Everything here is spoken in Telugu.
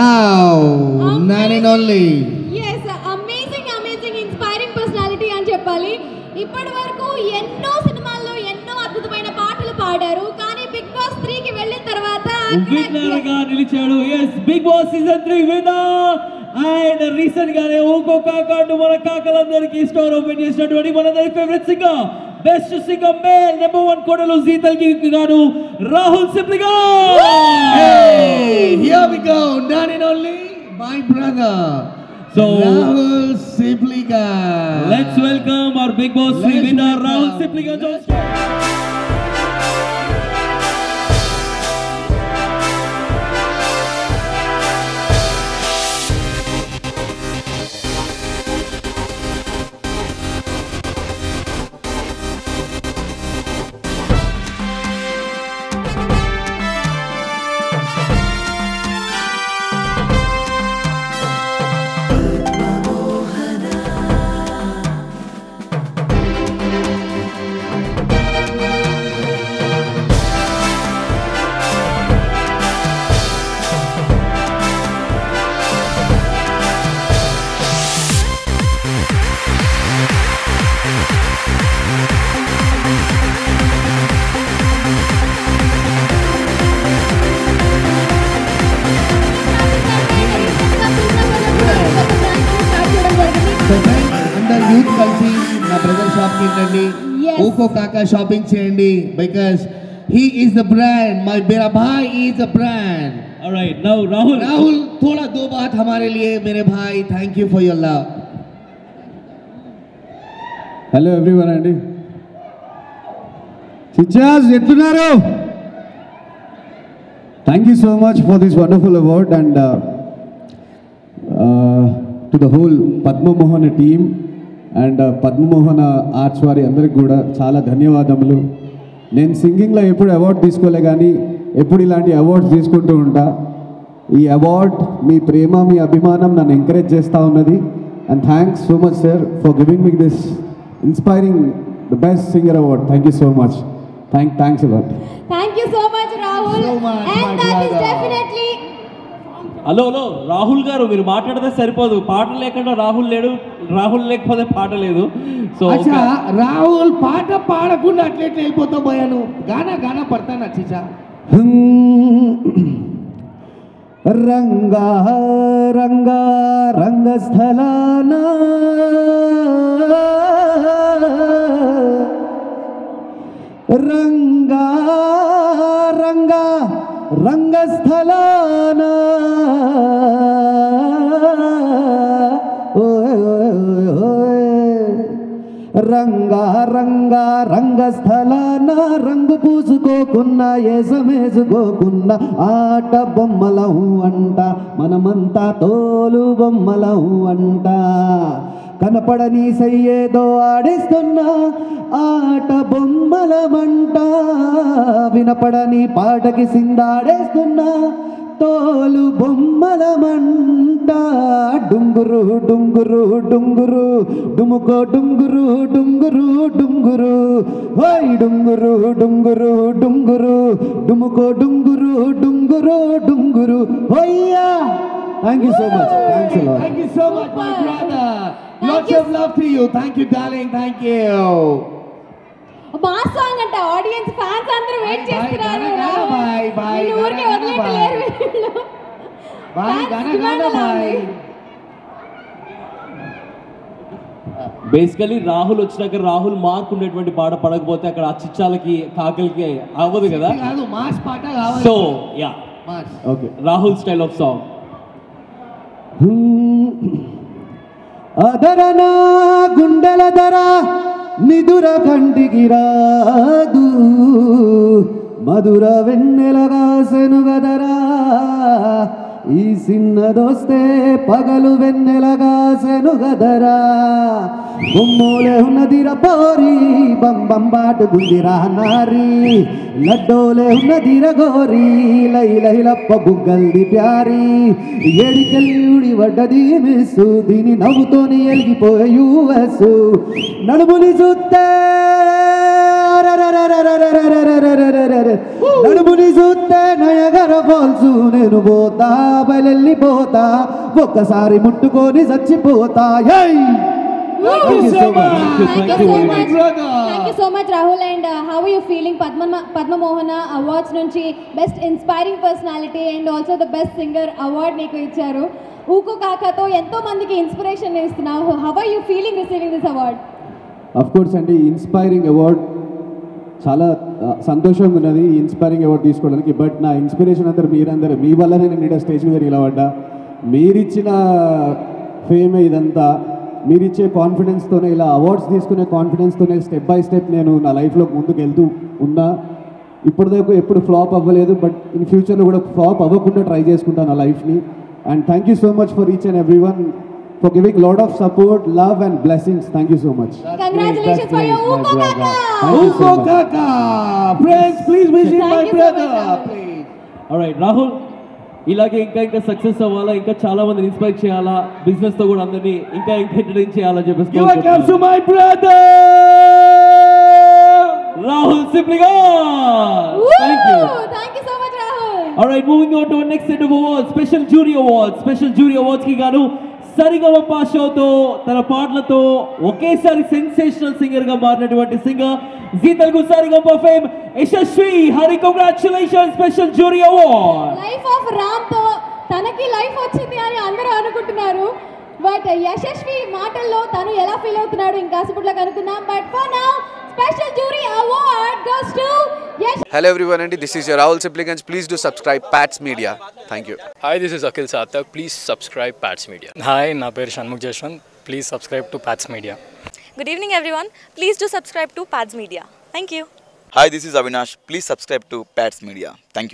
Non and only is amazing amazing inspiring personality అని చెప్పాలి ఇప్పటి వరకు ఎన్నో సినిమాల్లో ఎన్నో అద్భుతమైన పాటలు పాడారు కానీ బిగ్ బాస్ త్రీకి వెళ్ళిన తర్వాత విన్నర్ గా నిలిచాడు as Bigg Boss season three winner and recent గానే ఊకో కాకాడు మన కాకలందరికీ స్టోర్ ఓపెన్ చేసినటువంటి మనందరి favourite singer best singer male number one కోటలో జీతల్ కి గాను Rahul Sipligunj Hey, here we go. None and only my brother. So- Rahul Sipliga. Let's welcome our Bigg Boss three Let's winner welcome. Rahul Sipligunj So friends, అందరు యూత్ కలిసి నా బ్రదర్ షాప్ కి రండి Yes. ఊకో కాకా షాపింగ్ చేయండి because he is the brand my मेरा भाई is the brand alright now Rahul Rahul थोड़ा दो बात हमारे लिए मेरे भाई thank you for your love hello everyone అండి చిచ్చాస్ ఎట్లున్నారు thank you so much for this wonderful award and to the whole Padmamohana team and Padmamohana arts వారి అందరికి కూడా చాలా ధన్యవాదములు నేను సింగింగ్లో ఎప్పుడు అవార్డు తీసుకోలే కానీ ఎప్పుడు ఇలాంటి అవార్డ్స్ తీసుకుంటూ ఉంటా ఈ అవార్డ్ మీ ప్రేమ మీ అభిమానం నన్ను ఎంకరేజ్ చేస్తూ ఉన్నది and thanks so much sir for giving me this inspiring the best singer award thank you so much thank thanks a lot thank you so much Rahul So much, and my that is brother. Definitely hello hello Rahul గారు మీరు మాట్లాడితే సరిపోదు పాట లేకుండా రాహుల్ లేడు రాహుల్ లేకపోతే పాట లేదు సో అచ్చా రాహుల్ పాట పాడకుండా అట్లెట్ వెళ్ళిపోతావు భయాను గానా గానా పడతాను అచ్చిచా రంగా రంగా రంగస్థలాన రంగా రంగా రంగస్థలాన ఓయ్ ఓయ్ ఓయ్ రంగా రంగా రంగస్థలాన రంగు పూసుకోకున్నా ఏసమేసుకోకున్నా ఆట బొమ్మలం అంట మనమంతా తోలు బొమ్మలం అంట కనపడని సయ్యేదో ఆడేస్తున్నా ఆట బొమ్మలమంట వినపడని పాటకి సిందాడేస్తున్నా తోలు బొమ్మలమంట డుంగురు డుంగురు డుంగురు డుముకో డుంగురు డుంగురు డుంగురు హోయ్ డుంగురు డుంగురు డుంగురు డుముకో డుంగురు డుంగురు డుంగురు హోయ్యా thank you so much thanks a lot thank you so much my brother lots of love to you thank you darling thank you మా సాంగ్ అంట ఆడియన్స్ ఫ్యాన్స్ అందరూ వెయిట్ Bye, చేస్తున్నారు గానా, గానా, రాహుల్. bye, bye, నిన్ను ఊరికే గానా, గానా, వదిలేయట్లేరు bye. వీళ్ళు. బాయ్ Fans గానా demand గానా అలా బాయ్ ఉంది. బేసికలీ రాహుల్ వచ్చినాక రాహుల్ మార్క్ ఉండేటువంటి పాట పడకపోతే అక్కడ ఆ చిచ్చాలకి కాకలకి అవ్వదు కదా కాదు మాస్ పాట కావాలి so yeah mass okay Rahul style of song అదరన గుండెల ధర నిదుర కంటికి రాదు మధుర వెన్నెలగా సెనుగదరా ఈ సిన్నదొస్తే పగలు వెన్నెలగా సెనుగదరా బొమ్మోలే ఉన్నదిర పోరి బంబం బాటు గుందిరా నారి లడ్డోలే ఉన్నదిర గోరి లై లైలప్ప బుగ్గల్ది ప్యారి ఏడికెళ్ళి ఉడి వడ్డది మిస్సు దీని నవ్వుతోని ఎలిగిపోయే యూఎస్ నడుముని చూస్తే అరర నడుముని చూస్తే నయగర ఫాల్స్ నేను పోతా బయలెళ్ళిపోతా ఒక్కసారి ముట్టుకొని చచ్చిపోతా యై! Thank you so much. Thank you Thank you so very much. much. Thank you so much, Rahul. And uh, how are you feeling? Padma Padmamohana Awards నుంచి best inspiring personality and also the best singer award నీకు ఇచ్చారు ఊకో కాకతో ఎంతో మందికి ఇన్స్పిరేషన్ ఇస్తున్నావు how are you feeling receiving this award of course అండి ఇన్స్పైరింగ్ అవార్డ్ చాలా ఆ, సంతోషంగా ఉన్నది ఈ ఇన్స్పైరింగ్ అవార్డ్ తీసుకోవడానికి బట్ నా ఇన్స్పిరేషన్ అందరు మీరందరూ మీ వల్లనే నేను ఇక్కడ స్టేజ్ మీద నిలబడ్డా మీరిచ్చిన ఫేమ్ ఇదంతా మీరిచ్చే కాన్ఫిడెన్స్తోనే ఇలా అవార్డ్స్ తీసుకునే కాన్ఫిడెన్స్తోనే స్టెప్ బై స్టెప్ నేను నా లైఫ్లో ముందుకు వెళ్తూ ఉన్నా ఇప్పటిదాకా ఎప్పుడు ఫ్లాప్ అవ్వలేదు బట్ ఇన్ ఫ్యూచర్లో కూడా ఫ్లాప్ అవ్వకుండా ట్రై చేసుకుంటాను నా లైఫ్ని and thank you so much for each and every one for giving lot of support love and blessings thank you so much congratulations for your Ooko Kaka Thank you so Uko much. Kaka! Friends, please visit Thank my you so brother. much, Rahul. please. Right Rahul ఇలాగే ఇంకా ఇంకా సక్సెస్ అవ్వాలా ఇంకా చాలా మందిని ఇన్స్పైర్ చేయాలా బిజినెస్ తో కూడా అందరినీ ఇంకా ఇంకా ఎంటర్టైన్ చేయాలని చెప్పేసి Give a clap to కోరుకుంటున్నాను. my brother! Rahul Sipligunj thank you thank you so much Rahul Alright, moving on to our next set of awards, Special Jury Awards. Special Jury Awards కి గాను సరిగమప షోతో తన పాటలతో ఒకేసారి సెన్సేషనల్ సింగర్ గా మారినటువంటి singer Zee Telugu Saregamapa fame Yashaswi Hari congratulation special jury award life of Ram తో తనకి లైఫ్ వచ్చింది అని అందరూ అనుకుంటున్నారు బట్ యశస్వి మాటల్లో తను ఎలా ఫీల్ అవుతున్నాడు ఇంకాసేపట్లో కనుక్కుందాం but for now special jury award goes to Yash Hello everyone, and this is your Rahul Simplicans. Please do subscribe Pats Media. Thank you. Hi, this is Akhil Sathak. Please subscribe Pats Media. Hi, నా పేరు Shanmukh Jaswanth please subscribe to Pats media Good evening, everyone. Please do subscribe to Pads Media. Thank you. Hi, this is Avinash. Please subscribe to Pats Media. Thank you.